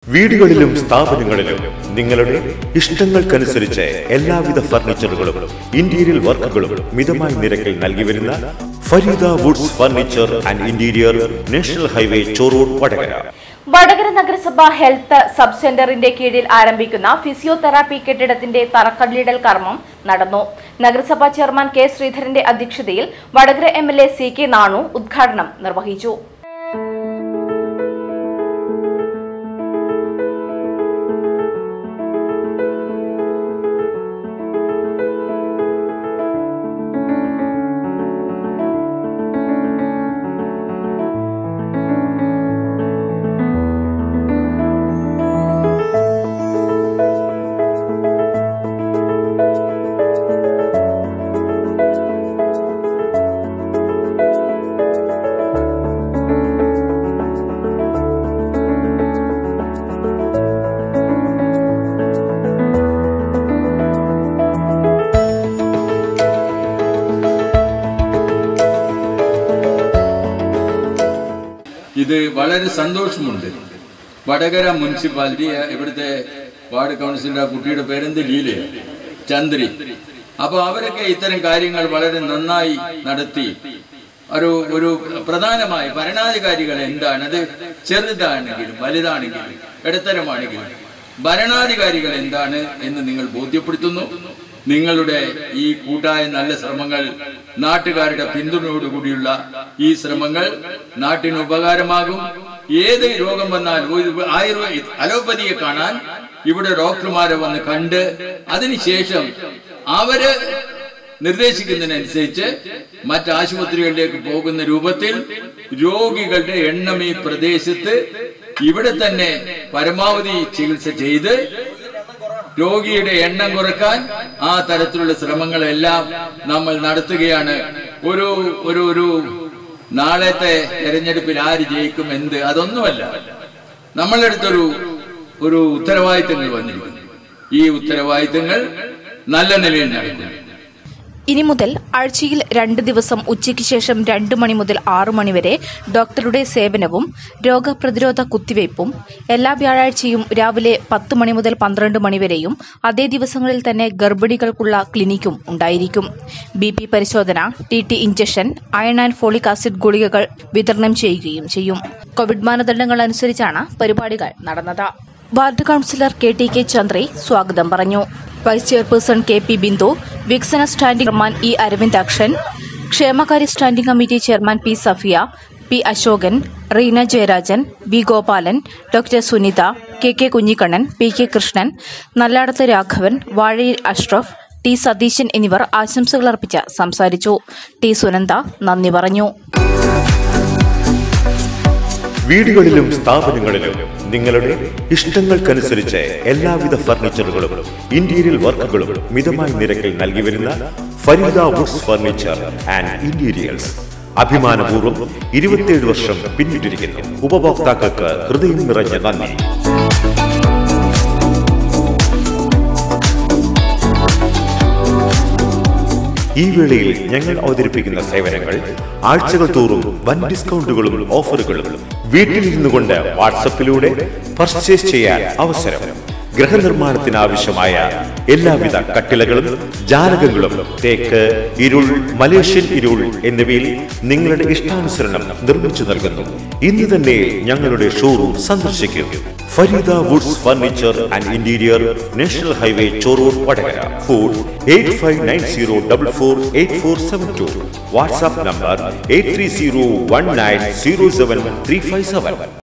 വീടുകളിലും സ്ഥാപനങ്ങളിലും നിങ്ങളുടെ ഇഷ്ടങ്ങൾക്കനുസരിച്ച് എല്ലാവിധ ഫർണിച്ചറുകളും ഇന്റീരിയർ വർക്കുകളും മിതമായ നിരക്കിൽ നൽകി വരുന്ന Fareeda woods furniture and interior national highway Chorur Vadakara Vadakara നഗരസഭ ഹെൽത്ത് സബ് സെന്ററിന്റെ കീഴിൽ ആരംഭിക്കുന്ന ഫിസിയോതെറാപ്പി കെട്ടിടത്തിന്റെ തറക്കല്ലിടൽ കർമ്മം നടന്നു നഗരസഭാ ചെയർമാൻ കെ ശ്രീധരന്റെ അധ്യക്ഷതയിൽ Vadakara M L A C K Nanu ഉദ്ഘാടനം നിർവഹിച്ചു ഇത് വളരെ സന്തോഷമുണ്ട് വടകര മുനിസിപ്പാലിറ്റി ഇവിടുത്തെ വാർഡ് കൗൺസിലർ ആ കുട്ടിയുടെ പേരെന്ത് ലീലയാണ് ചന്ദ്രി അപ്പൊ അവരൊക്കെ ഇത്തരം കാര്യങ്ങൾ വളരെ നന്നായി നടത്തി ഒരു ഒരു പ്രധാനമായി ഭരണാധികാരികൾ എന്താണ് അത് ചെറുതാണെങ്കിലും വലുതാണെങ്കിലും ഇടത്തരമാണെങ്കിലും ഭരണാധികാരികൾ എന്താണ് എന്ന് നിങ്ങൾ ബോധ്യപ്പെടുത്തുന്നു നിങ്ങളുടെ ഈ കൂട്ടായ നല്ല ശ്രമങ്ങൾ നാട്ടുകാരുടെ പിന്തുണയോടുകൂടിയുള്ള ഈ ശ്രമങ്ങൾ നാട്ടിന് ഉപകാരമാകും ഏത് രോഗം വന്നാലും ഒരു ആയുർവേദ അലോപ്പതിയെ കാണാൻ ഇവിടെ ഡോക്ടർമാരെ വന്ന് കണ്ട് അതിനുശേഷം അവര് നിർദ്ദേശിക്കുന്നതിനനുസരിച്ച് മറ്റ് ആശുപത്രികളിലേക്ക് പോകുന്ന രൂപത്തിൽ രോഗികളുടെ എണ്ണം ഈ പ്രദേശത്ത് ഇവിടെ തന്നെ പരമാവധി ചികിത്സ ചെയ്ത് രോഗിയുടെ എണ്ണം കുറക്കാൻ ആ തരത്തിലുള്ള ശ്രമങ്ങളെല്ലാം നമ്മൾ നടത്തുകയാണ് ഒരു ഒരു ഒരു നാളത്തെ തെരഞ്ഞെടുപ്പിൽ ആര് ജയിക്കും എന്ത് അതൊന്നുമല്ല നമ്മളെടുത്തൊരു ഒരു ഉത്തരവാദിത്തങ്ങൾ വന്നിരിക്കുന്നു ഈ ഉത്തരവാദിത്തങ്ങൾ നല്ല നിലയിൽ നടക്കുന്നു ഇനി മുതൽ ആഴ്ചയിൽ രണ്ട് ദിവസം ഉച്ചയ്ക്ക് ശേഷം രണ്ട് മണി മുതൽ ആറ് മണി വരെ ഡോക്ടറുടെ സേവനവും രോഗപ്രതിരോധ കുത്തിവയ്പും എല്ലാ വ്യാഴാഴ്ചയും രാവിലെ പത്ത് മണി മുതൽ പന്ത്രണ്ട് മണി വരെയും അതേ ദിവസങ്ങളിൽ തന്നെ ഗർഭിണികൾക്കുള്ള ക്ലിനിക്കും ഉണ്ടായിരിക്കും ബി പി പരിശോധന T T injection iron and folic acid ഗുളികകൾ വിതരണം ചെയ്യുകയും ചെയ്യും കോവിഡ് മാനദണ്ഡങ്ങൾ അനുസരിച്ചാണ് പരിപാടികൾ നടന്നത് ward councillor K T K Chandri സ്വാഗതം പറഞ്ഞു vice chairperson K P Bindu വികസന സ്റ്റാൻഡിംഗ് ചെയർമാൻ ഇ അരവിന്ദാക്ഷൻ ക്ഷേമകാര്യ standing committee chairman P Safiya P Ashokan Reena Jayarajan V Gopalan doctor Sunitha K K Kunhikannan P K Krishnan Nalladath Raghavan Vazhayil Ashraf T Satheesan എന്നിവർ ആശംസകൾ അർപ്പിച്ച് സംസാരിച്ചു ടി സുനന്ദ നന്ദി പറഞ്ഞു വീടുകളിലും സ്ഥാപനങ്ങളിലും നിങ്ങളുടെ ഇഷ്ടങ്ങൾക്കനുസരിച്ച് എല്ലാവിധ ഫർണിച്ചറുകളും ഇന്റീരിയർ വർക്കുകളും മിതമായ നിരക്കിൽ നൽകി വരുന്ന Fareeda woods furniture and interiors അഭിമാനപൂർവ്വം ഇരുപത്തിയേഴ് വർഷം പിന്നിട്ടിരിക്കുന്നു ഉപഭോക്താക്കൾക്ക് ഹൃദയം നിറഞ്ഞ നന്ദി ഈ വേളയിൽ ഞങ്ങൾ അവതരിപ്പിക്കുന്ന സേവനങ്ങൾ ആഴ്ചകൾ തോറും വൻ ഡിസ്കൗണ്ടുകളും ഓഫറുകളും വീട്ടിലിരുന്നു കൊണ്ട് വാട്സപ്പിലൂടെ പർച്ചേസ് ചെയ്യാൻ അവസരം ഗൃഹനിർമ്മാണത്തിന് ആവശ്യമായ എല്ലാവിധ കട്ടിലകളും ജാലകങ്ങളും തേക്ക് ഇരുൾ മലേഷ്യൻ ഇരുൾ എന്നിവയിൽ നിങ്ങളുടെ ഇഷ്ടാനുസരണം നിർമ്മിച്ചു നൽകുന്നു ഇന്ന് തന്നെ ഞങ്ങളുടെ ഷോറൂം സന്ദർശിക്കൂ Fareeda woods furniture and interior national highway Chorur Vadakara phone eight five nine zero double four eight four seven two WhatsApp number eight three zero one nine zero seven three five seven